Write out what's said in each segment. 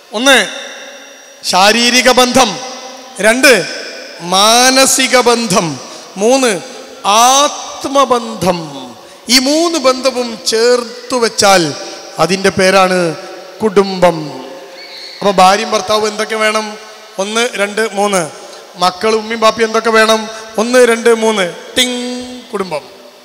ഒന്ന് ശാരീരിക ബന്ധം രണ്ട് മാനസിക ബന്ധം മൂന്ന് ആത്മബന്ധം ഈ മൂന്ന് ബന്ധവും ചേർത്തു വെച്ചാൽ അതിൻ്റെ പേരാണ് കുടുംബം അപ്പൊ ഭാര്യയും ഭർത്താവും എന്തൊക്കെ വേണം ഒന്ന് രണ്ട് മൂന്ന് മക്കൾ ഉമ്മയും ബാപ്പയും എന്തൊക്കെ വേണം ഒന്ന് രണ്ട് മൂന്ന് ടിങ് കുടുംബം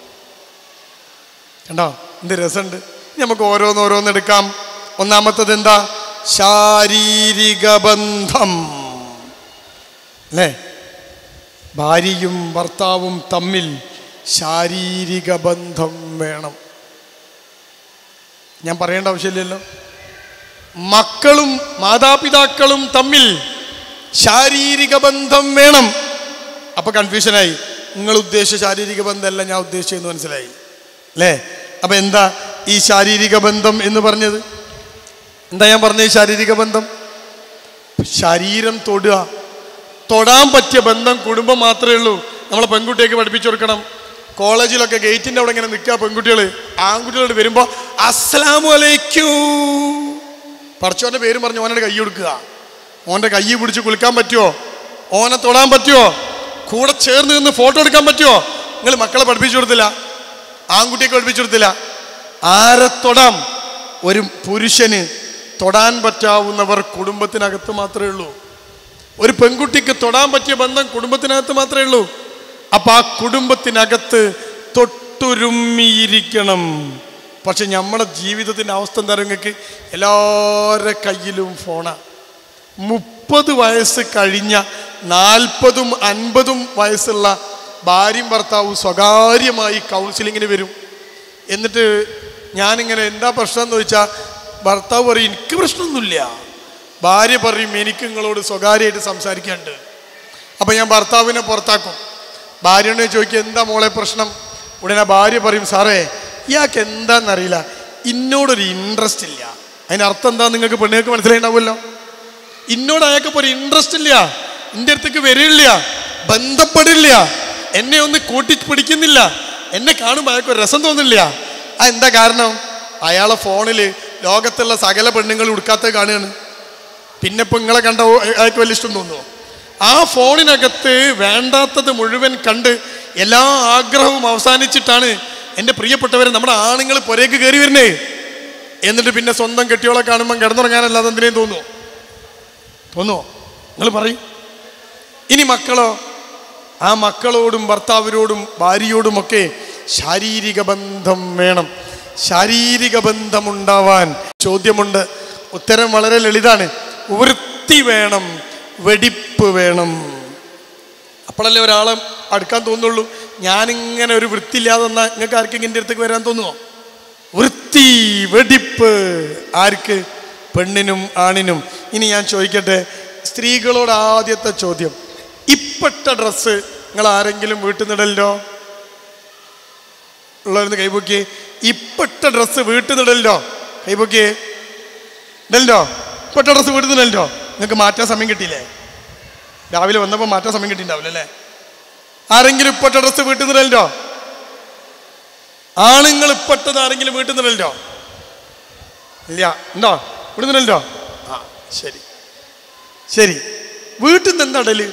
കണ്ടോ എന്ത് രസമുണ്ട് ഇനി നമുക്ക് ഓരോന്ന് ഓരോന്ന് എടുക്കാം ഒന്നാമത്തത് എന്താ ശാരീരിക ബന്ധം അല്ലേ ഭാര്യയും ഭർത്താവും തമ്മിൽ ശാരീരിക ബന്ധം വേണം ഞാൻ പറയേണ്ട ആവശ്യമില്ലല്ലോ മക്കളും മാതാപിതാക്കളും തമ്മിൽ ശാരീരിക ബന്ധം വേണം അപ്പൊ കൺഫ്യൂഷനായി നിങ്ങൾ ഉദ്ദേശിച്ച ശാരീരിക ബന്ധമല്ല ഞാൻ ഉദ്ദേശിച്ചതെന്ന് മനസ്സിലായി അല്ലേ അപ്പൊ എന്താ ഈ ശാരീരിക ബന്ധം എന്ന് പറഞ്ഞത് എന്താ ഞാൻ പറഞ്ഞ ഈ ശാരീരിക ബന്ധം ശരീരം തൊടുക തൊടാൻ പറ്റിയ ബന്ധം കുടുംബം മാത്രമേ ഉള്ളൂ നമ്മളെ പെൺകുട്ടിയൊക്കെ പഠിപ്പിച്ചു കൊടുക്കണം കോളേജിലൊക്കെ ഗേറ്റിന്റെ അവിടെ ഇങ്ങനെ നിൽക്കുക പെൺകുട്ടികൾ ആൺകുട്ടികളോട് വരുമ്പോ അസ്സലാമു അലൈക്കൂ പടച്ചോന്റെ പേരും പറഞ്ഞ് ഓനോട് കൈ കൊടുക്കുക ഓന്റെ കൈ പിടിച്ച് കുളിക്കാൻ പറ്റുമോ ഓനെ തൊടാൻ പറ്റുമോ കൂടെ ചേർന്ന് നിന്ന് ഫോട്ടോ എടുക്കാൻ പറ്റുമോ നിങ്ങൾ മക്കളെ പഠിപ്പിച്ചു കൊടുത്തില്ല ആൺകുട്ടിയൊക്കെ പഠിപ്പിച്ചു കൊടുത്തില്ല ആരെ തൊടാം ഒരു പുരുഷന് തൊടാൻ പറ്റാവുന്നവർ കുടുംബത്തിനകത്ത് മാത്രമേ ഉള്ളൂ ഒരു പെൺകുട്ടിക്ക് തൊടാൻ പറ്റിയ ബന്ധം കുടുംബത്തിനകത്ത് മാത്രമേ ഉള്ളൂ അപ്പൊ ആ കുടുംബത്തിനകത്ത് തൊട്ടുരുമ്മിയിരിക്കണം പക്ഷെ നമ്മുടെ ജീവിതത്തിന്റെ അവസ്ഥ എന്താ നിങ്ങൾക്ക് എല്ലാവരുടെ കയ്യിലും ഫോണാ മുപ്പത് വയസ്സ് കഴിഞ്ഞ നാൽപ്പതും അൻപതും വയസ്സുള്ള ഭാര്യയും ഭർത്താവും സ്വകാര്യമായി കൗൺസിലിങ്ങിന് വരും എന്നിട്ട് ഞാനിങ്ങനെ എന്താ പ്രശ്നം എന്ന് ചോദിച്ചാൽ ഭർത്താവ് പറയും എനിക്ക് പ്രശ്നമൊന്നുമില്ല ഭാര്യ പറയും എനിക്ക് നിങ്ങളോട് സ്വകാര്യമായിട്ട് സംസാരിക്കാണ്ട് അപ്പം ഞാൻ ഭർത്താവിനെ പുറത്താക്കും ഭാര്യനെ ചോദിക്കുക എന്താ മോളെ പ്രശ്നം ഉടനെ ഭാര്യ പറയും സാറേ ഇയാൾക്ക് എന്താണെന്നറിയില്ല ഇന്നോടൊരു ഇൻട്രസ്റ്റ് ഇല്ല അതിന് അർത്ഥം എന്താ നിങ്ങൾക്ക് പെണ്ണുങ്ങൾക്ക് മനസ്സിലായിണ്ടാവുമല്ലോ ഇന്നോട് അയാൾക്ക് ഒരു ഇൻട്രസ്റ്റ് ഇല്ല എൻ്റെ അടുത്തേക്ക് വരില്ല ബന്ധപ്പെടില്ല എന്നെ ഒന്ന് കൂട്ടി പിടിക്കുന്നില്ല എന്നെ കാണുമ്പോൾ അയാൾക്ക് ഒരു രസം തോന്നില്ല ആ എന്താ കാരണം അയാളെ ഫോണിൽ ലോകത്തുള്ള സകല പെണ്ണുങ്ങൾ ഉടുക്കാത്ത കാണുകയാണ് പിന്നെ ഇപ്പൊ നിങ്ങളെ കണ്ട ഓ- അയാൾക്ക് വലിയ ഇഷ്ടം തോന്നുമോ ആ ഫോണിനകത്ത് വേണ്ടാത്തത് മുഴുവൻ കണ്ട് എല്ലാ ആഗ്രഹവും അവസാനിച്ചിട്ടാണ് എൻ്റെ പ്രിയപ്പെട്ടവരെ നമ്മുടെ ആണുങ്ങൾ പുരേക്ക് കയറി വരുന്നേ എന്നിട്ട് പിന്നെ സ്വന്തം കെട്ടിയോളെ കാണുമ്പോൾ കിടന്നുറങ്ങാനല്ലാതെ എന്തിനേം തോന്നുമോ തോന്നുമോ നിങ്ങൾ പറയും ഇനി മക്കളോ ആ മക്കളോടും ഭർത്താവിനോടും ഭാര്യയോടുമൊക്കെ ശാരീരിക ബന്ധം വേണം ശാരീരിക ബന്ധമുണ്ടാവാൻ ചോദ്യമുണ്ട് ഉത്തരം വളരെ ലളിതാണ് വൃത്തി വേണം വെടിപ്പ് വേണം അപ്പോഴല്ലേ ഒരാളെ അടുക്കാൻ തോന്നുള്ളൂ ഞാനിങ്ങനെ ഒരു വൃത്തിയില്ലാതെ വന്നാൽ നിങ്ങൾക്ക് ആർക്കെങ്കിലും എൻ്റെ അടുത്തേക്ക് വരാൻ തോന്നുമോ വൃത്തി വെടിപ്പ് ആർക്ക് പെണ്ണിനും ആണിനും ഇനി ഞാൻ ചോദിക്കട്ടെ സ്ത്രീകളോട് ആദ്യത്തെ ചോദ്യം ഇപ്പെട്ട ഡ്രസ്സ് നിങ്ങൾ ആരെങ്കിലും വീട്ടിൽ നിന്നിടല്ലോ ഉള്ളവരുന്ന് കൈപൊക്കി ഇപ്പെട്ട ഡ്രസ്സ് വീട്ടിൽ നിന്നിടല്ലോ കൈപൊക്കി ഇടല്ലോ ഇപ്പെട്ട ഡ്രസ്സ് വീട്ടിൽ നിന്നിടല്ലോ നിങ്ങൾക്ക് മാറ്റാൻ സമയം കിട്ടിയില്ലേ രാവിലെ വന്നപ്പോൾ മാറ്റാൻ സമയം കിട്ടിയിട്ടുണ്ടാവില്ല അല്ലേ ആരെങ്കിലും ഇപ്പെട്ട ഡ്രസ്സ് വീട്ടിൽ നിന്നിടല്ലോ ആണുങ്ങൾ ഇപ്പെട്ടത് ആരെങ്കിലും വീട്ടിൽ നിന്നിടല്ലോ ഇല്ല ഉണ്ടോ ഇവിടെ നിന്നിടല്ലോ ആ ശരി ശരി വീട്ടിൽ നിന്ന് എന്താ ഇടല്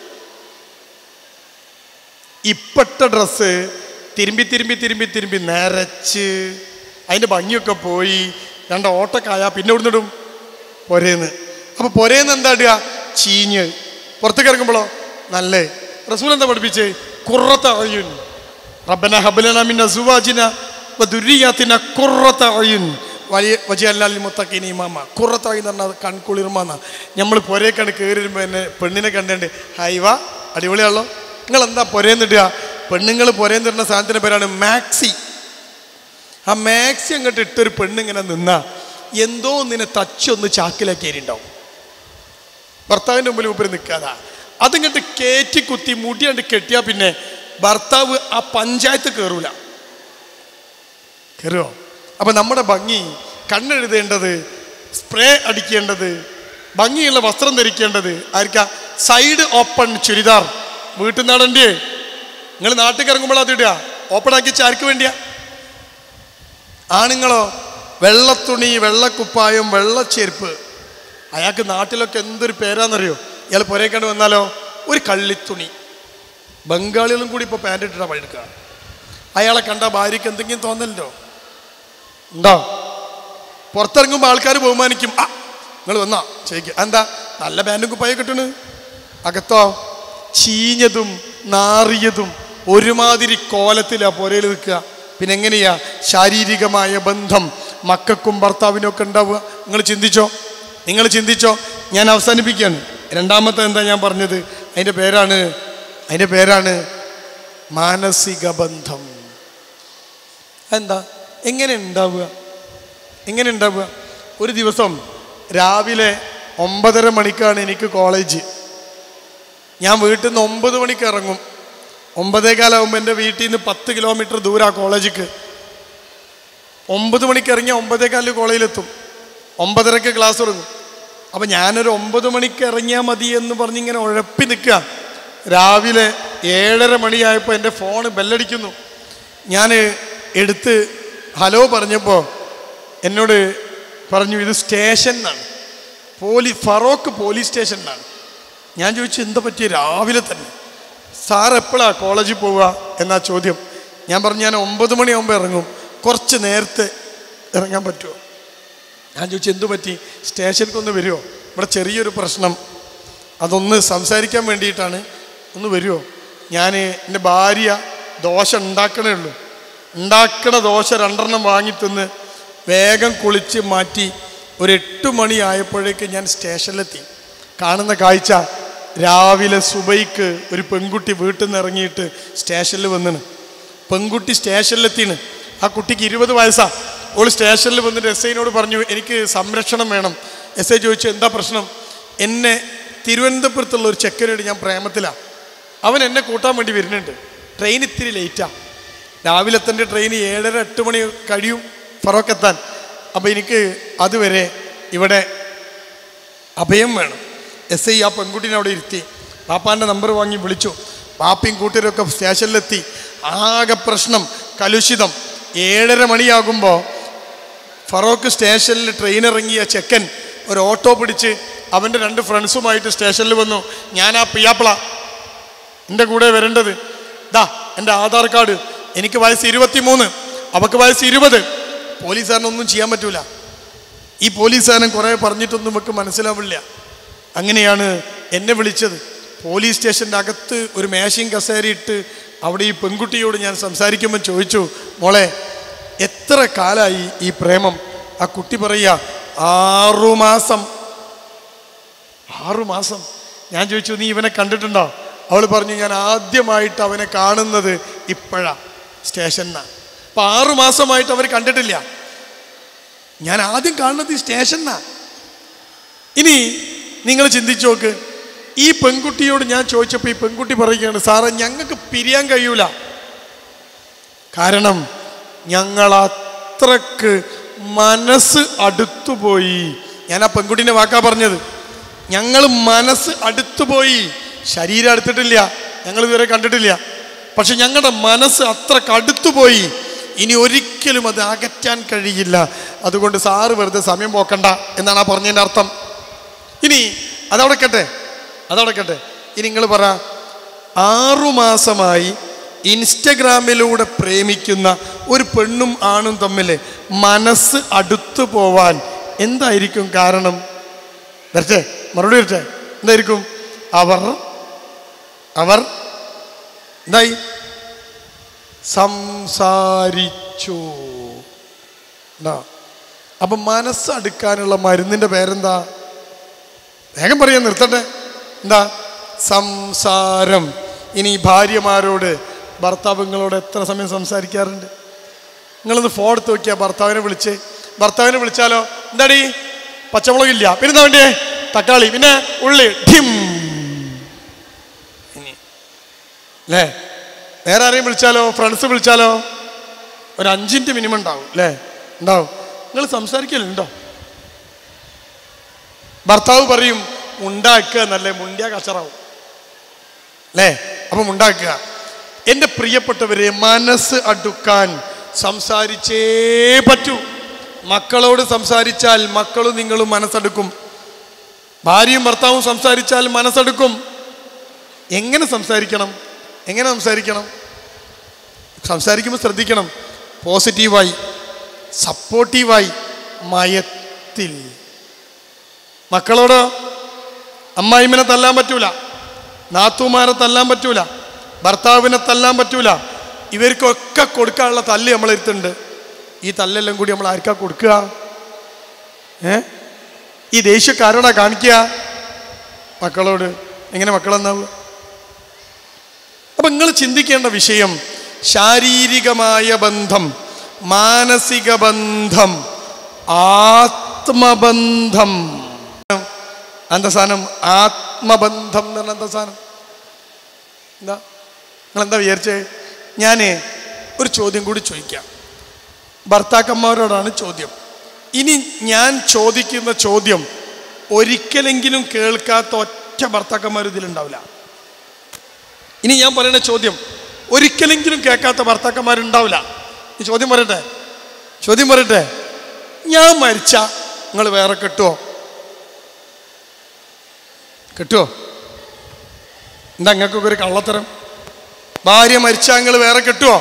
ഇപ്പെട്ട ഡ്രസ്സ് തിരുമ്പി തിരുമ്പി തിരുമ്പി തിരുമ്പി നരച്ച് അതിൻ്റെ ഭംഗിയൊക്കെ പോയി രണ്ട് ഓട്ടക്കായ പിന്നെ ഇവിടുന്ന് ഇടും പൊരേന്ന് അപ്പൊ പൊരേന്ന് എന്താ ഇടുക ചീഞ്ഞ് പുറത്തേക്ക് ഇറങ്ങുമ്പോഴോ നല്ല റസൂൽ എന്താ പഠിപ്പിച്ചേ കുറത്ത അയ്യുൻ റബ്ബന ഹബലന മിൻ അസുവാജിന ദുരിയാത്തിന കുറത്ത അയ്യുൻ വലിയ വജിയല്ലാലി മുത്തക്കിനി ഇമാമ കുറത്ത അയ്യെന്ന് പറഞ്ഞാൽ കൺകുളിർമാന്ന നമ്മൾ പൊരേക്കാണ് കയറി വരുമ്പോൾ എന്നെ പെണ്ണിനെ കണ്ടേണ്ട് ഹൈവ അടിപൊളിയാണല്ലോ നിങ്ങൾ എന്താ പൊരേന്നിടുക പെണ്ണുങ്ങൾ പൊരേന്നിടുന്ന സാധനത്തിൻ്റെ പേരാണ് മാക്സി ആ മാക്സി അങ്ങോട്ട് ഇട്ടൊരു പെണ്ണിങ്ങനെ നിന്നാ എന്തോ ഒന്നിനെ തച്ചൊന്ന് ചാക്കിലാക്കിയിട്ടുണ്ടാവും ഭർത്താവിൻ്റെ മുമ്പിൽ മുമ്പിൽ നിൽക്കാതാ അതിങ്ങോട്ട് കയറ്റി കുത്തി മുടിയാണ്ട് കെട്ടിയാ പിന്നെ ഭർത്താവ് ആ പഞ്ചായത്ത് കയറൂല കയറുമോ അപ്പൊ നമ്മുടെ ഭംഗി കണ്ണെഴുതേണ്ടത് സ്പ്രേ അടിക്കേണ്ടത് ഭംഗിയുള്ള വസ്ത്രം ധരിക്കേണ്ടത് ആയിരിക്കാ സൈഡ് ഓപ്പൺ ചുരിദാർ വീട്ടിൽ നിന്നാടണ്ടേ നിങ്ങൾ നാട്ടിൽ ഇറങ്ങുമ്പോൾ അത് ഇടുക ഓപ്പൺ ആക്കി ആർക്ക് വേണ്ടിയാ ആണുങ്ങളോ വെള്ളത്തുണി വെള്ളക്കുപ്പായം വെള്ളച്ചെരുപ്പ് അയാൾക്ക് നാട്ടിലൊക്കെ എന്തൊരു പേരാണെന്നറിയോ ഇയാൾ പുരേക്കണ്ട് വന്നാലോ ഒരു കള്ളിത്തുണി ബംഗാളികളും കൂടി ഇപ്പോൾ പാൻറ് ഇട്ടിട്ടാണ് പണിയെടുക്കുക അയാളെ കണ്ട ഭാര്യയ്ക്ക് എന്തെങ്കിലും തോന്നലുണ്ടോ ഉണ്ടോ പുറത്തിറങ്ങുമ്പോൾ ആൾക്കാർ ബഹുമാനിക്കും ആ നിങ്ങൾ വന്നാ ചോദിക്കുക എന്താ നല്ല പാൻറ്റും കുപ്പായ കിട്ടണ് അകത്തോ ചീഞ്ഞതും നാറിയതും ഒരുമാതിരി കോലത്തിലാ പുരയിൽ നിൽക്കുക പിന്നെ എങ്ങനെയാ ശാരീരികമായ ബന്ധം മക്കൾക്കും ഭർത്താവിനും ഒക്കെ ഉണ്ടാവുക നിങ്ങൾ ചിന്തിച്ചോ നിങ്ങൾ ചിന്തിച്ചോ ഞാൻ അവസാനിപ്പിക്കുകയാണ് രണ്ടാമത്തെ എന്താ ഞാൻ പറഞ്ഞത് അതിൻ്റെ പേരാണ് അതിൻ്റെ പേരാണ് മാനസിക ബന്ധം എന്താ എങ്ങനെ ഉണ്ടാവുക എങ്ങനെ ഉണ്ടാവുക ഒരു ദിവസം രാവിലെ ഒമ്പതര മണിക്കാണ് എനിക്ക് കോളേജ് ഞാൻ വീട്ടിൽ നിന്ന് ഒമ്പത് മണിക്ക് ഇറങ്ങും ഒമ്പതേകാലാവുമ്പോൾ എൻ്റെ വീട്ടിൽ നിന്ന് പത്ത് കിലോമീറ്റർ ദൂരാ കോളേജിക്ക് ഒമ്പത് മണിക്ക് ഇറങ്ങിയാൽ ഒമ്പതേകാലിൽ കോളേജിലെത്തും ഒമ്പതരക്ക് ക്ലാസ് തുടങ്ങും അപ്പം ഞാനൊരു ഒമ്പത് മണിക്ക് ഇറങ്ങിയാൽ മതി എന്ന് പറഞ്ഞിങ്ങനെ ഉഴപ്പി നിൽക്കുക രാവിലെ ഏഴര മണിയായപ്പോൾ എൻ്റെ ഫോൺ ബെല്ലടിക്കുന്നു ഞാൻ എടുത്ത് ഹലോ പറഞ്ഞപ്പോൾ എന്നോട് പറഞ്ഞു ഇത് സ്റ്റേഷൻ എന്നാണ് പോലീ ഫറോക്ക് പോലീസ് സ്റ്റേഷൻ എന്നാണ് ഞാൻ ചോദിച്ചു എന്താ പറ്റിയ രാവിലെ തന്നെ സാർ എപ്പോഴാണ് കോളേജിൽ പോവുക എന്നാ ചോദ്യം ഞാൻ പറഞ്ഞു ഞാൻ ഒമ്പത് മണിയാകുമ്പോൾ ഇറങ്ങും കുറച്ച് നേരത്തെ ഇറങ്ങാൻ പറ്റുമോ ഞാൻ ചോദിച്ചു എന്തു പറ്റി സ്റ്റേഷനിലേക്ക് വരുമോ ഇവിടെ ചെറിയൊരു പ്രശ്നം അതൊന്ന് സംസാരിക്കാൻ വേണ്ടിയിട്ടാണ് ഒന്ന് വരുമോ ഞാൻ എൻ്റെ ഭാര്യ ദോശ ഉണ്ടാക്കണേ ഉള്ളൂ ഉണ്ടാക്കണ ദോശ രണ്ടെണ്ണം വാങ്ങി തിന്ന് വേഗം കുളിച്ച് മാറ്റി ഒരു എട്ട് മണി ആയപ്പോഴേക്ക് ഞാൻ സ്റ്റേഷനിലെത്തി കാണുന്ന കാഴ്ച രാവിലെ സുബൈക്ക് ഒരു പെൺകുട്ടി വീട്ടിൽ നിന്ന് ഇറങ്ങിയിട്ട് സ്റ്റേഷനിൽ വന്നിന് പെൺകുട്ടി സ്റ്റേഷനിലെത്തിന് ആ കുട്ടിക്ക് ഇരുപത് വയസ്സാ ഓൾ സ്റ്റേഷനിൽ വന്നിട്ട് എസ് ഐനോട് പറഞ്ഞു എനിക്ക് സംരക്ഷണം വേണം എസ് ഐ ചോദിച്ചു എന്താ പ്രശ്നം എന്നെ തിരുവനന്തപുരത്തുള്ള ഒരു ചെക്കനോട് ഞാൻ പ്രേമത്തിലാണ് അവൻ എന്നെ കൂട്ടാൻ വേണ്ടി വരുന്നുണ്ട് ട്രെയിൻ ഇത്തിരി ലേറ്റാ രാവിലെ തന്നെ ട്രെയിൻ ഏഴര എട്ട് മണി കഴിയും ഫറോക്ക് എത്താൻ അപ്പോൾ എനിക്ക് അതുവരെ ഇവിടെ അഭയം വേണം എസ് ഐ ആ പെൺകുട്ടീനെ അവിടെ ഇരുത്തി പാപ്പാൻ്റെ നമ്പർ വാങ്ങി വിളിച്ചു പാപ്പയും കൂട്ടരൊക്കെ സ്റ്റേഷനിലെത്തി ആകെ പ്രശ്നം കലുഷിതം ഏഴര മണിയാകുമ്പോൾ ഫറോക്ക് സ്റ്റേഷനിൽ ട്രെയിൻ ഇറങ്ങിയ ചെക്കൻ ഒരു ഓട്ടോ പിടിച്ച് അവൻ്റെ രണ്ട് ഫ്രണ്ട്സുമായിട്ട് സ്റ്റേഷനിൽ വന്നു ഞാൻ ആ പിയാപ്പിള എൻ്റെ കൂടെ വരേണ്ടത് ദാ എൻ്റെ ആധാർ കാർഡ് എനിക്ക് വയസ്സ് ഇരുപത്തി മൂന്ന് അവക്ക് വയസ്സ് ഇരുപത് പോലീസുകാരനൊന്നും ചെയ്യാൻ പറ്റൂല ഈ പോലീസുകാരൻ കുറേ പറഞ്ഞിട്ടൊന്നും നമുക്ക് മനസ്സിലാവില്ല അങ്ങനെയാണ് എന്നെ വിളിച്ചത് പോലീസ് സ്റ്റേഷൻ്റെ അകത്ത് ഒരു മേശയും കസേരയിട്ട് അവിടെ ഈ പെൺകുട്ടിയോട് ഞാൻ സംസാരിക്കുമ്പോൾ ചോദിച്ചു മോളെ എത്ര കാലമായി ഈ പ്രേമം ആ കുട്ടി പറയുക ആറുമാസം ആറുമാസം ഞാൻ ചോദിച്ചു നീ ഇവനെ കണ്ടിട്ടുണ്ടോ അവൾ പറഞ്ഞു ഞാൻ ആദ്യമായിട്ട് അവനെ കാണുന്നത് ഇപ്പോഴാ സ്റ്റേഷനിലാണ് അപ്പം ആറുമാസമായിട്ട് അവർ കണ്ടിട്ടില്ല ഞാൻ ആദ്യം കാണുന്നത് ഈ സ്റ്റേഷനാ ഇനി നിങ്ങൾ ചിന്തിച്ചു നോക്ക് ഈ പെൺകുട്ടിയോട് ഞാൻ ചോദിച്ചപ്പോൾ ഈ പെൺകുട്ടി പറയുകയാണ് സാറേ ഞങ്ങൾക്ക് പിരിയാൻ കഴിയൂല കാരണം ഞങ്ങൾ അത്രക്ക് മനസ്സ് അടുത്തുപോയി ഞാൻ ആ പെൺകുട്ടീൻ്റെ വാക്കാ പറഞ്ഞത് ഞങ്ങൾ മനസ്സ് അടുത്തുപോയി ശരീരം അടുത്തിട്ടില്ല ഞങ്ങൾ ഇതുവരെ കണ്ടിട്ടില്ല പക്ഷെ ഞങ്ങളുടെ മനസ്സ് അത്രക്ക് അടുത്തുപോയി ഇനി ഒരിക്കലും അത് അകറ്റാൻ കഴിയില്ല അതുകൊണ്ട് സാറ് വെറുതെ സമയം പോക്കണ്ട എന്നാണ് ആ പറഞ്ഞതിൻ്റെ അർത്ഥം ഇനി അതവിടെ കട്ടെ അതവിടെ കട്ടെ ഇനി നിങ്ങൾ പറ ആറുമാസമായി ഇൻസ്റ്റഗ്രാമിലൂടെ പ്രേമിക്കുന്ന ഒരു പെണ്ണും ആണും തമ്മിൽ മനസ്സ് അടുത്തു പോവാൻ എന്തായിരിക്കും കാരണം വരട്ടെ മറുപടി വരട്ടെ എന്തായിരിക്കും അവർ അവർ എന്തായി സംസാരിച്ചു എന്താ അപ്പം മനസ്സടുക്കാനുള്ള മരുന്നിൻ്റെ പേരെന്താ വേഗം പറയാൻ നിർത്തട്ടെ എന്താ സംസാരം ഇനി ഈ ഭാര്യമാരോട് ഭർത്താവുങ്ങളോട് എത്ര സമയം സംസാരിക്കാറുണ്ട് നിങ്ങളൊന്ന് ഫോൺ എടുത്ത് നോക്കിയാൽ ഭർത്താവിനെ വിളിച്ച് ഭർത്താവിനെ വിളിച്ചാലോ എന്താടി പച്ചമുളകില്ല പിന്നെ എന്താ വേണ്ടിയേ തക്കാളി പിന്നെ ഉള്ളി ഠിം ഇനി അല്ലേ വേറെ ആരെയും വിളിച്ചാലോ ഫ്രണ്ട്സ് വിളിച്ചാലോ ഒരു അഞ്ചിൻ്റെ മിനിമം ഉണ്ടാവും അല്ലേ ഉണ്ടാവും നിങ്ങൾ സംസാരിക്കലുണ്ടോ ഭർത്താവ് പറയും ഉണ്ടാക്കുക എന്നല്ലേ മുണ്ടിയ കച്ചറാവും അല്ലേ അപ്പം ഉണ്ടാക്കുക എൻ്റെ പ്രിയപ്പെട്ടവരെ മനസ്സ് അടുക്കാൻ സംസാരിച്ചേ പറ്റൂ മക്കളോട് സംസാരിച്ചാൽ മക്കളും നിങ്ങളും മനസ്സടുക്കും ഭാര്യയും ഭർത്താവും സംസാരിച്ചാൽ മനസ്സെടുക്കും എങ്ങനെ സംസാരിക്കണം എങ്ങനെ സംസാരിക്കണം സംസാരിക്കുമ്പോൾ ശ്രദ്ധിക്കണം പോസിറ്റീവായി സപ്പോർട്ടീവായി മയത്തിൽ മക്കളോട് അമ്മായിമ്മനെ തല്ലാൻ പറ്റൂല നാത്തുമാരെ തല്ലാൻ പറ്റൂല ഭർത്താവിനെ തല്ലാൻ പറ്റൂല ഇവർക്കൊക്കെ കൊടുക്കാനുള്ള തല്ല് നമ്മളെടുത്തുണ്ട് ഈ തല്ലെല്ലാം കൂടി നമ്മൾ ആർക്കാ കൊടുക്കുക ഏ ഈ ദേഷ്യക്കാരോടാ കാണിക്കുക മക്കളോട് എങ്ങനെ മക്കളെന്നാവുക അപ്പൊ നിങ്ങൾ ചിന്തിക്കേണ്ട വിഷയം ശാരീരികമായ ബന്ധം മാനസിക ബന്ധം ആത്മബന്ധം എന്താ സാധനം ആത്മബന്ധം എന്ന് പറഞ്ഞ എന്താ സാധനം എന്താ നിങ്ങൾ എന്താ വിചാരിച്ചേ ഞാൻ ഒരു ചോദ്യം കൂടി ചോദിക്കാം ഭർത്താക്കന്മാരോടാണ് ചോദ്യം ഇനി ഞാൻ ചോദിക്കുന്ന ചോദ്യം ഒരിക്കലെങ്കിലും കേൾക്കാത്ത ഒറ്റ ഭർത്താക്കന്മാർ ഇതിലുണ്ടാവില്ല ഇനി ഞാൻ പറയുന്ന ചോദ്യം ഒരിക്കലെങ്കിലും കേൾക്കാത്ത ഭർത്താക്കന്മാരുണ്ടാവില്ല ഈ ചോദ്യം പറയട്ടെ ചോദ്യം പറയട്ടെ ഞാൻ മരിച്ച നിങ്ങൾ വേറെ കെട്ടുവോ കിട്ടുമോ എന്താ നിങ്ങൾക്കൊക്കെ ഒരു കള്ളത്തരം ഭാര്യ മരിച്ചാൽ നിങ്ങൾ വേറെ കെട്ടുവോ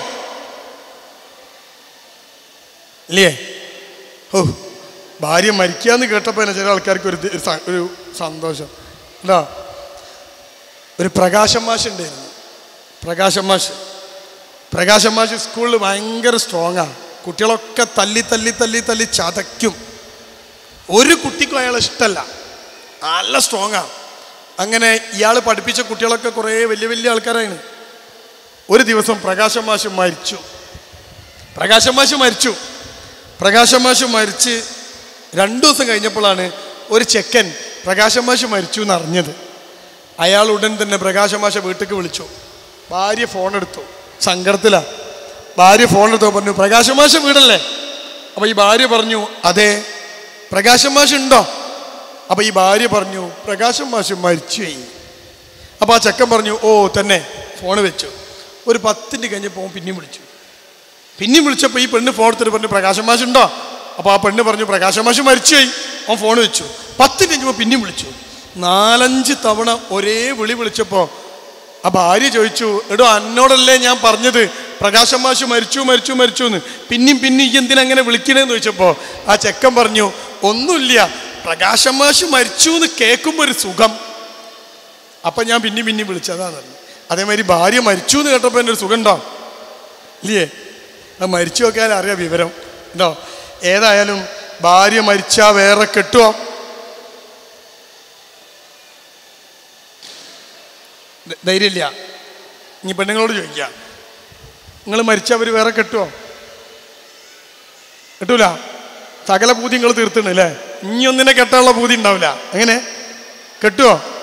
ഇല്ലേ ഓ ഭാര്യ മരിക്കാന്ന് കേട്ടപ്പോൾ തന്നെ ചില ആൾക്കാർക്ക് ഒരു ദി- ഒരു സ- ഒരു സന്തോഷം എന്താ ഒരു പ്രകാശം മാഷ് ഉണ്ടായിരുന്നു പ്രകാശം മാഷ് പ്രകാശം മാഷ് സ്കൂളിൽ ഭയങ്കര സ്ട്രോങ്ങാണ് കുട്ടികളൊക്കെ തല്ലി തല്ലി തല്ലി തല്ലി ചതയ്ക്കും ഒരു കുട്ടിക്കും അയാളെ ഇഷ്ടമല്ല നല്ല സ്ട്രോങ്ങാണ് അങ്ങനെ ഇയാൾ പഠിപ്പിച്ച കുട്ടികളൊക്കെ കുറേ വലിയ വലിയ ആൾക്കാരാണ് ഒരു ദിവസം പ്രകാശം മാഷ് മരിച്ചു പ്രകാശം മാഷ് മരിച്ചു പ്രകാശം മാഷ് മരിച്ച് രണ്ടു ദിവസം കഴിഞ്ഞപ്പോഴാണ് ഒരു ചെക്കൻ പ്രകാശം മാഷ് മരിച്ചു എന്ന് അറിഞ്ഞത് അയാൾ ഉടൻ തന്നെ പ്രകാശം മാഷ വീട്ടിലേക്ക് വിളിച്ചു ഭാര്യ ഫോൺ എടുത്തു സങ്കടത്തിലാ ഭാര്യ ഫോൺ എടുത്തു പറഞ്ഞു പ്രകാശം മാഷ വീടല്ലേ അപ്പൊ ഈ ഭാര്യ പറഞ്ഞു അതെ പ്രകാശം മാഷ് ഉണ്ടോ അപ്പൊ ഈ ഭാര്യ പറഞ്ഞു പ്രകാശം മാഷ് മരിച്ചുപോയി അപ്പൊ ആ ചെക്കൻ പറഞ്ഞു ഓ തന്നെ ഫോൺ വെച്ചു ഒരു പത്തിൻ്റെ കഴിഞ്ഞപ്പോൾ പിന്നെയും വിളിച്ചു പിന്നെയും വിളിച്ചപ്പോൾ ഈ പെണ്ണ് ഫോൺ എടുത്തിട്ട് പറഞ്ഞു പ്രകാശം മാഷ് ഉണ്ടോ അപ്പോൾ ആ പെണ്ണ് പറഞ്ഞു പ്രകാശം മാഷ് മരിച്ചുപോയി അവൻ ഫോൺ വെച്ചു പത്ത് കഴിഞ്ഞപ്പോൾ പിന്നെയും വിളിച്ചു നാലഞ്ച് തവണ ഒരേ വിളി വിളിച്ചപ്പോൾ ആ ഭാര്യ ചോദിച്ചു എടോ അന്നോടല്ലേ ഞാൻ പറഞ്ഞത് പ്രകാശം മാഷ് മരിച്ചു മരിച്ചു മരിച്ചു എന്ന് പിന്നെയും പിന്നെയും ഈ എന്തിനാ അങ്ങനെ വിളിക്കണേന്ന് ചോദിച്ചപ്പോൾ ആ ചെക്കൻ പറഞ്ഞു ഒന്നുമില്ല പ്രകാശം മാഷ് മരിച്ചു എന്ന് കേൾക്കുമ്പോൾ ഒരു സുഖം അപ്പം ഞാൻ പിന്നെയും പിന്നെയും വിളിച്ചതാണ് അതേമാതിരി ഭാര്യ മരിച്ചു എന്ന് കേട്ടപ്പോൾ എൻ്റെ ഒരു സുഖം ഉണ്ടോ ഇല്ലേ അത് മരിച്ചു നോക്കിയാൽ അറിയാം വിവരം ഉണ്ടോ ഏതായാലും ഭാര്യ മരിച്ചാ വേറെ കെട്ടുവോ ധ- ധൈര്യമില്ല ഇനി പെണ്ണുങ്ങളോട് ചോദിക്കുക നിങ്ങൾ മരിച്ചവർ വേറെ കെട്ടുവോ കിട്ടൂല സകല പൂതി നിങ്ങൾ തീർത്തുണ്ട് അല്ലേ ഇനി ഒന്നിനെ കെട്ടാനുള്ള പൂതി ഉണ്ടാവില്ല എങ്ങനെ കെട്ടുവോ